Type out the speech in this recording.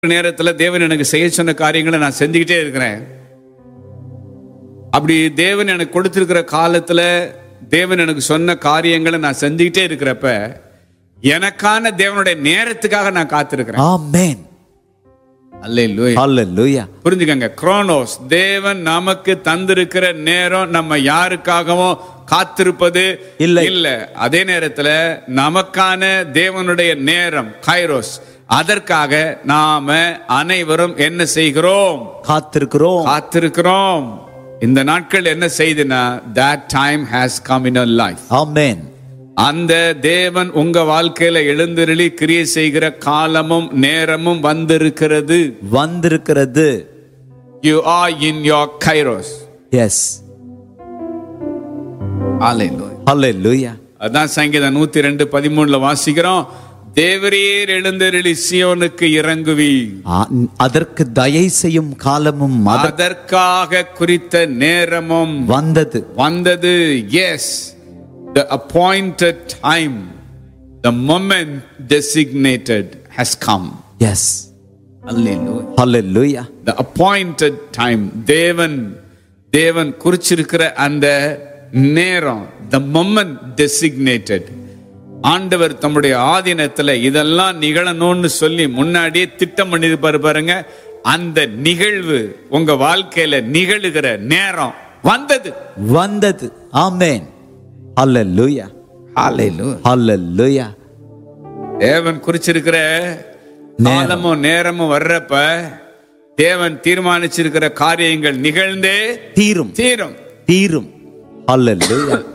நேரத்துல தேவன் எனக்கு செய்ய சொன்ன காரியங்களை நான் செஞ்சுக்கிட்டே இருக்கிறேன் அப்படி தேவன் எனக்கு கொடுத்திருக்கிற காலத்துல தேவன் எனக்கு சொன்ன காரியங்களை நான் செஞ்சுக்கிட்டே இருக்கிறப்ப எனக்கான தேவனுடைய நேரத்துக்காக நான் காத்திருக்கிறேன் Amen. அல்லேலூயா Hallelujah. புரிஞ்சுக்கங்க குரோனோஸ் தேவன் நமக்கு தந்திருக்கிற நேரம் நம்ம யாருக்காகவும் காத்திருப்பது இல்லை. இல்ல அதே நேரத்துல நமக்கான தேவனுடைய நேரம் கைரோஸ் அதற்காக நாம அனைவரும் என்ன செய்கிறோம் காத்திருக்கிறோம் காத்திருக்கிறோம் இந்த நாட்கள் என்ன செய்துனா that time has come in our life Amen. அந்த தேவன் உங்க வாழ்க்கையில எழுந்தருளி கிரியை செய்கிற காலமும் நேரமும் வந்திருக்கிறது வந்திருக்கிறது you are in your kairos yes Hallelujah. Hallelujah. அதான் சங்கீதம் நூத்தி ரெண்டு பதிமூணுல வாசிக்கிறோம் தேவரீர் எழுந்தருளி சியோனுக்கு இறங்குவி ஆ- அதற்கு தயை செய்யும் காலமும் அத- அதற்காக குறித்த நேரமும் வந்தது வந்தது yes the appointed time the moment designated has come yes Hallelujah. Hallelujah. the appointed time தேவன் தேவன் குறிச்சிருக்கிற அந்த நேரம் the moment designated ஆண்டவர் தம்முடைய ஆதீனத்துல இதெல்லாம் நிகழணும்னு சொல்லி முன்னாடியே திட்டம் பண்ணிருப்பாரு பாருங்க அந்த நிகழ்வு உங்க வாழ்க்கையில நிகழுகிற நேரம் வந்தது வந்தது ஆமென் Hallelujah. Hallelujah. தேவன் குறிச்சிருக்கிற நேரமும் நேரமும் வர்றப்ப தேவன் தீர்மானிச்சிருக்கிற காரியங்கள் நிகழ்ந்தே தீரும் தீரும் தீரும் Hallelujah.